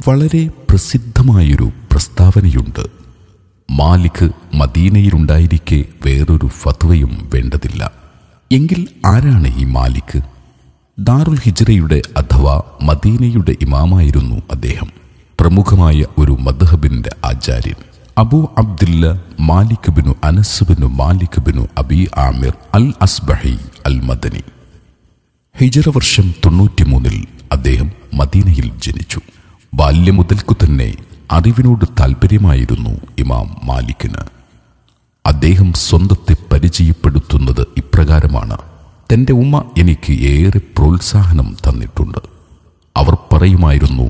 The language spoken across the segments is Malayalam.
വളരെ പ്രസിദ്ധമായൊരു പ്രസ്താവനയുണ്ട് മാലിക് മദീനയിലുണ്ടായിരിക്കെ വേറൊരു ഫത്വയും വേണ്ടതില്ല എങ്കിൽ ആരാണ് ഈ മാലിക് ദാറുൽ ഹിജ്റയുടെ അഥവാ മദീനയുടെ ഇമാമായിരുന്നു അദ്ദേഹം പ്രമുഖമായ ഒരു മദ്ഹബിന്റെ ആചാര്യൻ അബൂ അബ്ദില്ല മാലിക് ബിനു അനസ് ബിനു മാലിക് ബിനു അബി ആമിർ അൽ അസ്ബഹി അൽ മദനി ഹിജറ വർഷം തൊണ്ണൂറ്റിമൂന്നിൽ അദ്ദേഹം മദീനയിൽ ജനിച്ചു ബാല്യം മുതൽക്കു തന്നെ അറിവിനോട് താൽപ്പര്യമായിരുന്നു ഇമാം മാലിക്കിന് അദ്ദേഹം സ്വന്തത്തെ പരിചയപ്പെടുത്തുന്നത് ഇപ്രകാരമാണ് തന്റെ ഉമ്മ എനിക്ക് ഏറെ പ്രോത്സാഹനം തന്നിട്ടുണ്ട് അവർ പറയുമായിരുന്നു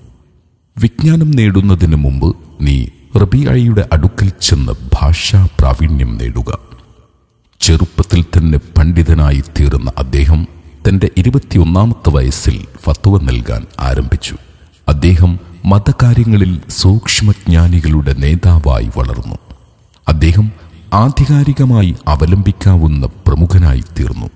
വിജ്ഞാനം നേടുന്നതിന് മുമ്പ് നീ റബിയായിയുടെ അടുക്കൽ ചെന്ന് ഭാഷാ പ്രാവീണ്യം നേടുക ചെറുപ്പത്തിൽ തന്നെ പണ്ഡിതനായി തീർന്ന അദ്ദേഹം തന്റെ ഇരുപത്തിയൊന്നാമത്തെ വയസ്സിൽ ഫത്വ നൽകാൻ ആരംഭിച്ചു അദ്ദേഹം മതകാര്യങ്ങളിൽ സൂക്ഷ്മജ്ഞാനികളുടെ നേതാവായി വളർന്നു അദ്ദേഹം ആധികാരികമായി അവലംബിക്കാവുന്ന പ്രമുഖനായി തീർന്നു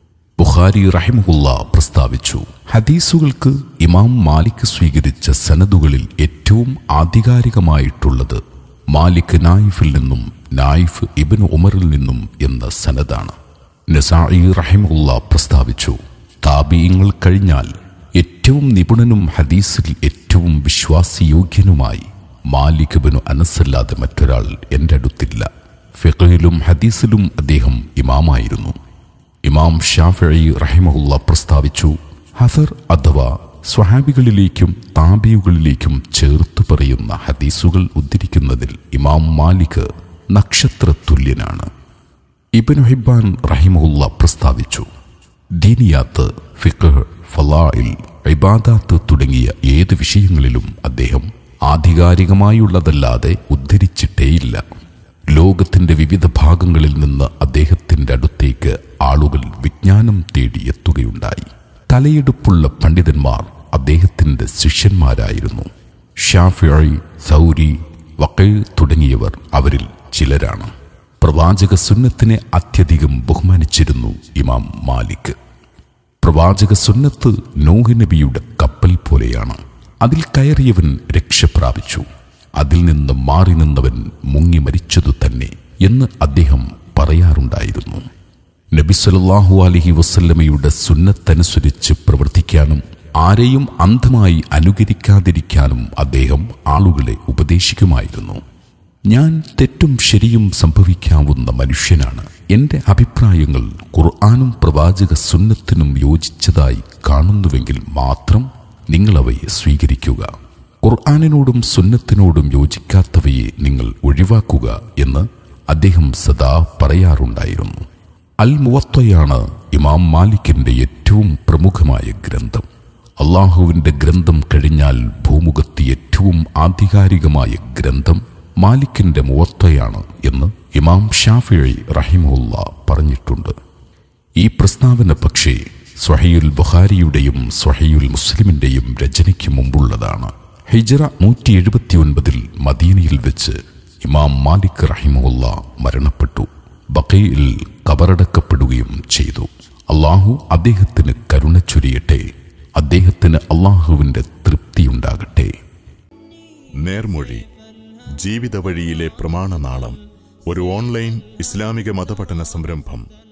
ബുഖാരി റഹിമുല്ല പ്രസ്താവിച്ചു ഹദീസുകൾക്ക് ഇമാം മാലിക് സ്വീകരിച്ച സനദുകളിൽ ഏറ്റവും ആധികാരികമായിട്ടുള്ളത് മാലിക് നായിഫിൽ നിന്നും നായിഫ് ഇബിൻ ഉമറിൽ നിന്നും എന്ന സനദാണ് നസായി റഹിമുല്ല പ്രസ്താവിച്ചു താബീയങ്ങൾ കഴിഞ്ഞാൽ ഏറ്റവും നിപുണനും ഹദീസിൽ ഏറ്റവും വിശ്വാസയോഗ്യനുമായി മാലിക് ബിനു അനസല്ലാതെ മറ്റൊരാൾ എൻ്റെ അടുത്തില്ല ഫിഖയിലും ഹദീസിലും അദ്ദേഹം ഇമാമായിരുന്നു ഇമാം ഷാഫി റഹിമഹുല്ല പ്രസ്താവിച്ചു ഹസർ അഥവാ സ്വഹാബികളിലേക്കും താബിയുകളിലേക്കും ചേർത്തു പറയുന്ന ഹദീസുകൾ ഉദ്ധരിക്കുന്നതിൽ ഇമാം മാലിക് നക്ഷത്ര തുല്യനാണ് ഇബനു ഹിബാൻ റഹിമുല്ല പ്രസ്താവിച്ചു ദീനിയാത്ത് ഫിഖ് ഫലായിൽ ഇബാദാത്ത് തുടങ്ങിയ ഏത് വിഷയങ്ങളിലും അദ്ദേഹം ആധികാരികമായുള്ളതല്ലാതെ ഉദ്ധരിച്ചിട്ടേയില്ല ലോകത്തിന്റെ വിവിധ ഭാഗങ്ങളിൽ നിന്ന് അദ്ദേഹത്തിന്റെ അടുത്തേക്ക് ആളുകൾ വിജ്ഞാനം തേടി എത്തുകയുണ്ടായി തലയെടുപ്പുള്ള പണ്ഡിതന്മാർ അദ്ദേഹത്തിന്റെ ശിഷ്യന്മാരായിരുന്നു ഷാഫിഴി സൗരി വക്കൈ തുടങ്ങിയവർ അവരിൽ ചിലരാണ് പ്രവാചക സുന്നത്തിനെ അത്യധികം ബഹുമാനിച്ചിരുന്നു ഇമാം മാലിക് പ്രവാചക സുന്നത്ത് നോഹ് നബിയുടെ കപ്പൽ പോലെയാണ് അതിൽ കയറിയവൻ രക്ഷ പ്രാപിച്ചു അതിൽ നിന്ന് മാറി നിന്നവൻ മുങ്ങി മരിച്ചതു തന്നെ എന്ന് അദ്ദേഹം പറയാറുണ്ടായിരുന്നു നബി സല്ലല്ലാഹു അലൈഹി വസല്ലമയുടെ സുന്നത്തനുസരിച്ച് പ്രവർത്തിക്കാനും ആരെയും അന്ധമായി അനുകരിക്കാതിരിക്കാനും അദ്ദേഹം ആളുകളെ ഉപദേശിക്കുമായിരുന്നു ഞാൻ തെറ്റും ശരിയും സംഭവിക്കാവുന്ന മനുഷ്യനാണ് എന്റെ അഭിപ്രായങ്ങൾ ഖുർആാനും പ്രവാചക സുന്നത്തിനും യോജിച്ചതായി കാണുന്നുവെങ്കിൽ മാത്രം നിങ്ങളവയെ സ്വീകരിക്കുക ഖുർആാനിനോടും സുന്നത്തിനോടും യോജിക്കാത്തവയെ നിങ്ങൾ ഒഴിവാക്കുക എന്ന് അദ്ദേഹം സദാ പറയാറുണ്ടായിരുന്നു അൽ മുവത്തയാണ് ഇമാം മാലിക്കിന്റെ ഏറ്റവും പ്രമുഖമായ ഗ്രന്ഥം അള്ളാഹുവിന്റെ ഗ്രന്ഥം കഴിഞ്ഞാൽ ഭൂമുഖത്ത് ഏറ്റവും ആധികാരികമായ ഗ്രന്ഥം മാലിക്കിന്റെ മുവത്തയാണ് എന്ന് ഇമാം ഷാഫിഴി റഹിമുല്ല പറഞ്ഞിട്ടുണ്ട് ഈ പ്രസ്താവന പക്ഷേ സ്വഹയുൽ ബുഖാരിയുടെയും സ്വഹയുൽ മുസ്ലിമിന്റെയും രചനയ്ക്ക് മുമ്പുള്ളതാണ് ഹിജറ നൂറ്റി എഴുപത്തിയൊൻപതിൽ മദീനയിൽ വെച്ച് ഇമാം മാലിക് റഹിമുല്ല മരണപ്പെട്ടു ബക്കയിൽ കബറടക്കപ്പെടുകയും ചെയ്തു അള്ളാഹു അദ്ദേഹത്തിന് കരുണ ചൊരിയട്ടെ അദ്ദേഹത്തിന് അള്ളാഹുവിന്റെ തൃപ്തിയുണ്ടാകട്ടെ നേർമൊഴി ജീവിത വഴിയിലെ പ്രമാണനാളം ഒരു ഓൺലൈൻ ഇസ്ലാമിക മതപഠന സംരംഭം